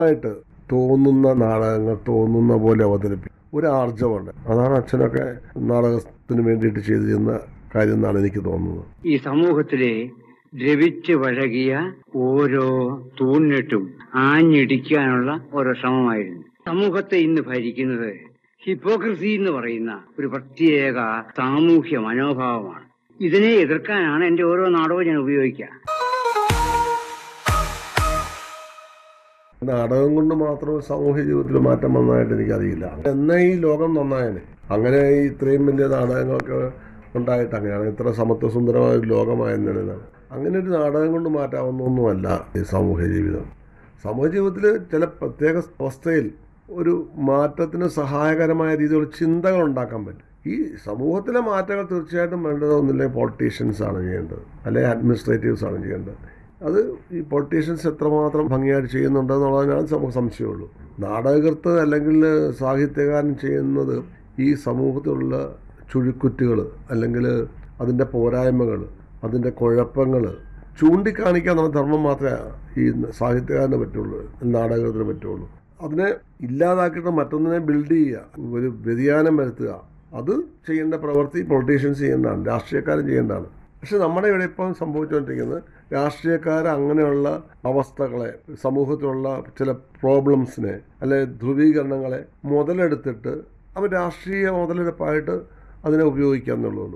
ആയിട്ട് തോന്നുന്ന നാടകങ്ങൾ തോന്നുന്ന പോലെ അവതരിപ്പിക്കും ഒരു ആർജവുണ്ട് അതാണ് അച്ഛനൊക്കെ നാടകത്തിന് വേണ്ടിയിട്ട് ചെയ്തിരുന്ന കാര്യം എന്നാണ് എനിക്ക് തോന്നുന്നത് ഈ സമൂഹത്തിലെ ദ്രവിച്ച് വഴകിയ ഓരോ തൂണിട്ടും ആഞ്ഞിടിക്കാനുള്ള ഓരോ ശ്രമമായിരുന്നു സമൂഹത്തെ ഇന്ന് ഭരിക്കുന്നത് ഹിപ്പോക്രസി എന്ന് പറയുന്ന ഒരു പ്രത്യേക സാമൂഹ്യ മനോഭാവമാണ് ഇതിനെ എതിർക്കാനാണ് എന്റെ ഓരോ നാടകവും ഞാൻ ഉപയോഗിക്കുക നാടകം കൊണ്ട് മാത്രം സാമൂഹ്യ ജീവിതത്തിൽ മാറ്റം വന്നതായിട്ട് എനിക്കറിയില്ല എന്നാ ഈ ലോകം നന്നായനെ അങ്ങനെ ഈ ഇത്രയും വലിയ നാടകങ്ങളൊക്കെ ഉണ്ടായിട്ട് അങ്ങനെയാണ് ഇത്ര സമത്വസുന്ദരമായ ഒരു ലോകമായെന്നാണ് അങ്ങനെ ഒരു നാടകം കൊണ്ട് മാറ്റാവുന്നൊന്നുമല്ല ഈ സാമൂഹ്യ ജീവിതം സാമൂഹ്യ ജീവിതത്തിൽ ചില പ്രത്യേക അവസ്ഥയിൽ ഒരു മാറ്റത്തിന് സഹായകരമായ രീതിയിലുള്ള ചിന്തകൾ ഉണ്ടാക്കാൻ പറ്റും ഈ സമൂഹത്തിലെ മാറ്റങ്ങൾ തീർച്ചയായിട്ടും വേണ്ടത് ഒന്നില്ലെങ്കിൽ പൊളിറ്റീഷ്യൻസ് ആണ് ചെയ്യേണ്ടത് അല്ലെങ്കിൽ അഡ്മിനിസ്ട്രേറ്റീവ്സ് ആണ് ചെയ്യേണ്ടത് അത് ഈ പൊളിറ്റീഷ്യൻസ് എത്രമാത്രം ഭംഗിയായിട്ട് ചെയ്യുന്നുണ്ടെന്നുള്ളതിനാണ് നമുക്ക് സംശയമുള്ളൂ നാടകകൃത്ത് അല്ലെങ്കിൽ സാഹിത്യകാരൻ ചെയ്യുന്നത് ഈ സമൂഹത്തിലുള്ള ചുഴിക്കുറ്റുകൾ അല്ലെങ്കിൽ അതിൻ്റെ പോരായ്മകൾ അതിൻ്റെ കുഴപ്പങ്ങൾ ചൂണ്ടിക്കാണിക്കാൻ നമ്മുടെ ധർമ്മം മാത്രമേ ഈ സാഹിത്യകാരന് പറ്റുള്ളൂ നാടകത്തിന് പറ്റുള്ളൂ അതിനെ ഇല്ലാതാക്കിയിട്ട് മറ്റൊന്നിനെ ബിൽഡ് ചെയ്യുക ഒരു വ്യതിയാനം വരുത്തുക അത് ചെയ്യേണ്ട പ്രവൃത്തി പൊളിറ്റീഷ്യൻസ് ചെയ്യേണ്ടതാണ് രാഷ്ട്രീയക്കാരൻ ചെയ്യേണ്ടതാണ് പക്ഷെ നമ്മുടെ ഇവിടെ ഇപ്പം സംഭവിച്ചുകൊണ്ടിരിക്കുന്നത് രാഷ്ട്രീയക്കാർ അങ്ങനെയുള്ള അവസ്ഥകളെ സമൂഹത്തിലുള്ള ചില പ്രോബ്ലംസിനെ അല്ലെ ധ്രുവീകരണങ്ങളെ മുതലെടുത്തിട്ട് അവർ രാഷ്ട്രീയ മുതലെടുപ്പായിട്ട് അതിനെ ഉപയോഗിക്കുക എന്നുള്ളൂ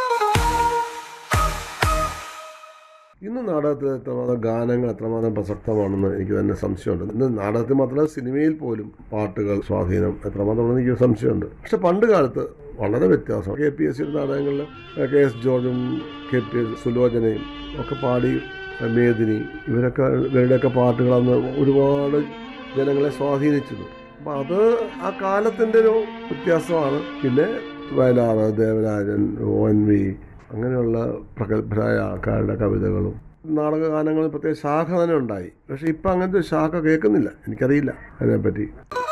ഇന്ന് നാടകത്തിൽ എത്രമാത്രം ഗാനങ്ങൾ എത്രമാത്രം പ്രസക്തമാണെന്ന് എനിക്ക് തന്നെ സംശയമുണ്ട് ഇന്ന് നാടകത്തിൽ മാത്രമല്ല സിനിമയിൽ പോലും പാട്ടുകൾ സ്വാധീനം എത്രമാത്രം ഉണ്ടെന്ന് എനിക്ക് സംശയമുണ്ട് പക്ഷെ പണ്ട് കാലത്ത് വളരെ വ്യത്യാസം കെ പി എസ് സിയുടെ നാടകങ്ങളിൽ കെ എസ് ജോർജും കെ പി എസ് സുലോചനയും ഒക്കെ പാടി മേദിനി ഇവരൊക്കെ ഇവരുടെയൊക്കെ പാട്ടുകൾ അന്ന് ഒരുപാട് ജനങ്ങളെ സ്വാധീനിച്ചിരുന്നു അപ്പം അത് ആ കാലത്തിൻ്റെ ഒരു വ്യത്യാസമാണ് പിന്നെ Vayalar Devarajan O N V അങ്ങനെയുള്ള പ്രഗത്ഭരായ ആൾക്കാരുടെ കവിതകളും നാടകഗാനങ്ങളിൽ പ്രത്യേക ശാഖ തന്നെ ഉണ്ടായി പക്ഷെ ഇപ്പം അങ്ങനത്തെ ഒരു ശാഖ കേൾക്കുന്നില്ല എനിക്കറിയില്ല അതിനെപ്പറ്റി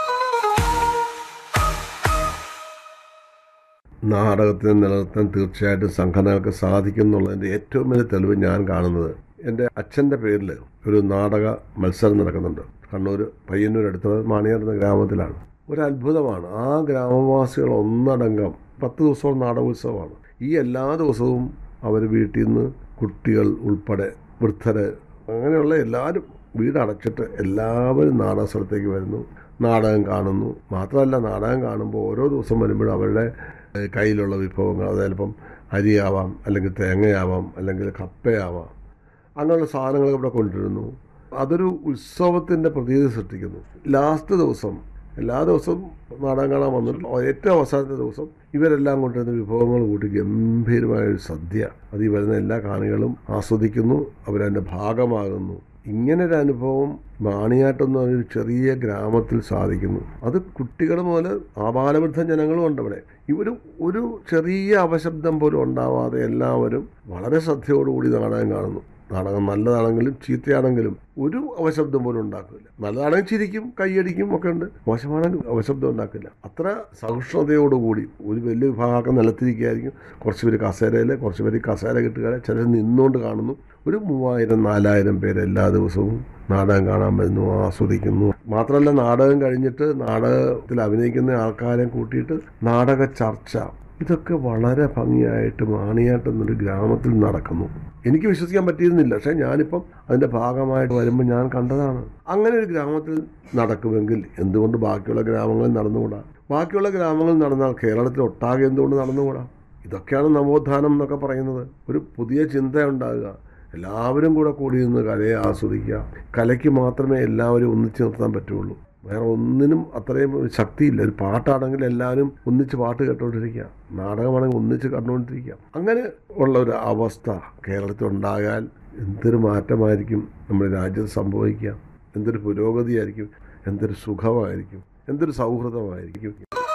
നാടകത്തിന് നിലനിർത്താൻ തീർച്ചയായിട്ടും സംഘടനകൾക്ക് സാധിക്കും എന്നുള്ളതിൻ്റെ ഏറ്റവും വലിയ തെളിവ് ഞാൻ കാണുന്നത് എൻ്റെ അച്ഛൻ്റെ പേരിൽ ഒരു നാടക മത്സരം നടക്കുന്നുണ്ട് കണ്ണൂർ പയ്യന്നൂർ അടുത്തുള്ള മാണിയാർ എന്ന ഗ്രാമത്തിലാണ് ഒരു അത്ഭുതമാണ് ആ ഗ്രാമവാസികൾ ഒന്നടങ്കം പത്ത് ദിവസവും നാടകോത്സവമാണ് ഈ എല്ലാ ദിവസവും അവർ വീട്ടിൽ നിന്ന് കുട്ടികൾ ഉൾപ്പെടെ വൃദ്ധര് അങ്ങനെയുള്ള എല്ലാവരും വീടടച്ചിട്ട് എല്ലാവരും നാടക സ്ഥലത്തേക്ക് വരുന്നു നാടകം കാണുന്നു മാത്രമല്ല നാടകം കാണുമ്പോൾ ഓരോ ദിവസം വരുമ്പോഴും അവരുടെ ഏഹ്, കയ്യിലുള്ള വിഭവങ്ങൾ അത് ചിലപ്പം അരിയാവാം അല്ലെങ്കിൽ തേങ്ങയാവാം അല്ലെങ്കിൽ കപ്പയാവാം അങ്ങനെയുള്ള സാധനങ്ങളൊക്കെ ഇവിടെ കൊണ്ടുവരുന്നു അതൊരു ഉത്സവത്തിൻ്റെ പ്രതീതി സൃഷ്ടിക്കുന്നു ലാസ്റ്റ് ദിവസം എല്ലാ ദിവസവും നാടകം കാണാൻ വന്നിട്ട് ഏറ്റവും അവസാനത്തെ ദിവസം ഇവരെല്ലാം കൊണ്ടുവരുന്ന വിഭവങ്ങൾ കൂട്ടി ഗംഭീരമായ ഒരു സദ്യ അത് ഈ വരുന്ന എല്ലാ കാണികളും ആസ്വദിക്കുന്നു അവരതിൻ്റെ ഭാഗമാകുന്നു ഇങ്ങനെ ഒരു അനുഭവം മാണിയാട്ടെന്ന് പറഞ്ഞൊരു ചെറിയ ഗ്രാമത്തിൽ സാധിക്കുന്നു അത് കുട്ടികൾ മുതൽ ആബാലവൃദ്ധ ജനങ്ങളും ഉണ്ട് അവിടെ ഇവരും ഒരു ചെറിയ അപശബ്ദം പോലും ഉണ്ടാവാതെ എല്ലാവരും വളരെ ശ്രദ്ധയോടുകൂടി നാടകം കാണുന്നു നാടകം നല്ലതാണെങ്കിലും ചീത്തയാണെങ്കിലും ഒരു അവശബ്ദം പോലും ഉണ്ടാക്കില്ല നല്ലതാണെങ്കിൽ ചിരിക്കും കൈയടിക്കും ഒക്കെ ഉണ്ട് മോശമാണെങ്കിൽ അവശബ്ദം ഉണ്ടാക്കില്ല അത്ര സഹിഷ്ണുതയോടുകൂടി ഒരു വലിയ വിഭാഗമൊക്കെ നിലത്തിരിക്കുകയായിരിക്കും കുറച്ച് പേര് കസേരയിൽ കുറച്ച് പേര് കസേര കിട്ടുക ചിലർ നിന്നുകൊണ്ട് കാണുന്നു ഒരു മൂവായിരം നാലായിരം പേര് എല്ലാ ദിവസവും നാടകം കാണാൻ വരുന്നു ആസ്വദിക്കുന്നു മാത്രമല്ല നാടകം കഴിഞ്ഞിട്ട് നാടകത്തിൽ അഭിനയിക്കുന്ന ആൾക്കാരെ കൂട്ടിയിട്ട് നാടക ചർച്ച ഇതൊക്കെ വളരെ ഭംഗിയായിട്ട് മാണിയാട്ട് എന്നൊരു ഗ്രാമത്തിൽ നടക്കുന്നു എനിക്ക് വിശ്വസിക്കാൻ പറ്റിയിരുന്നില്ല പക്ഷേ ഞാനിപ്പം അതിൻ്റെ ഭാഗമായിട്ട് വരുമ്പോൾ ഞാൻ കണ്ടതാണ് അങ്ങനെ ഒരു ഗ്രാമത്തിൽ നടക്കുമെങ്കിൽ എന്തുകൊണ്ട് ബാക്കിയുള്ള ഗ്രാമങ്ങളിൽ നടന്നുകൂടാ ബാക്കിയുള്ള ഗ്രാമങ്ങളിൽ നടന്നാൽ കേരളത്തിൽ ഒട്ടാകെ എന്തുകൊണ്ട് നടന്നുകൂടാ ഇതൊക്കെയാണ് നവോത്ഥാനം എന്നൊക്കെ പറയുന്നത് ഒരു പുതിയ ചിന്ത ഉണ്ടാകുക എല്ലാവരും കൂടെ കൂടി നിന്ന് കലയെ ആസ്വദിക്കുക കലയ്ക്ക് മാത്രമേ എല്ലാവരും ഒന്നിച്ച് നിർത്താൻ പറ്റുള്ളൂ വേറെ ഒന്നിനും അത്രയും ഒരു ശക്തിയില്ല ഒരു പാട്ടാണെങ്കിൽ എല്ലാവരും ഒന്നിച്ച് പാട്ട് കേട്ടോണ്ടിരിക്കുക നാടകമാണെങ്കിൽ ഒന്നിച്ച് കണ്ടുകൊണ്ടിരിക്കുക അങ്ങനെ ഉള്ള ഒരു അവസ്ഥ കേരളത്തിൽ ഉണ്ടായാൽ എന്തൊരു മാറ്റമായിരിക്കും നമ്മുടെ രാജ്യത്ത് സംഭവിക്കുക എന്തൊരു പുരോഗതിയായിരിക്കും എന്തൊരു സുഖമായിരിക്കും എന്തൊരു സൗഹൃദമായിരിക്കും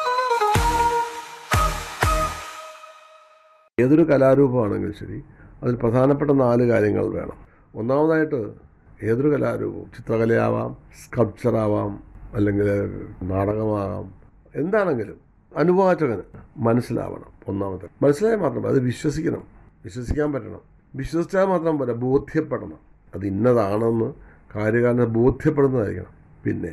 ഏതൊരു കലാരൂപമാണെങ്കിലും ശരി അതിൽ പ്രധാനപ്പെട്ട നാല് കാര്യങ്ങൾ വേണം ഒന്നാമതായിട്ട് ഏതൊരു കലാരൂപവും ചിത്രകലയാവാം സ്കൾപ്ചറാവാം അല്ലെങ്കിൽ നാടകമാകാം എന്താണെങ്കിലും അനുവാചകന് മനസ്സിലാവണം ഒന്നാമത്തെ മനസ്സിലായാൽ മാത്രം അത് വിശ്വസിക്കണം വിശ്വസിക്കാൻ പറ്റണം വിശ്വസിച്ചാൽ മാത്രം പോരാ ബോധ്യപ്പെടണം അത് ഇന്നതാണെന്ന് കാര്യകാരനെ ബോധ്യപ്പെടുന്നതായിരിക്കണം പിന്നെ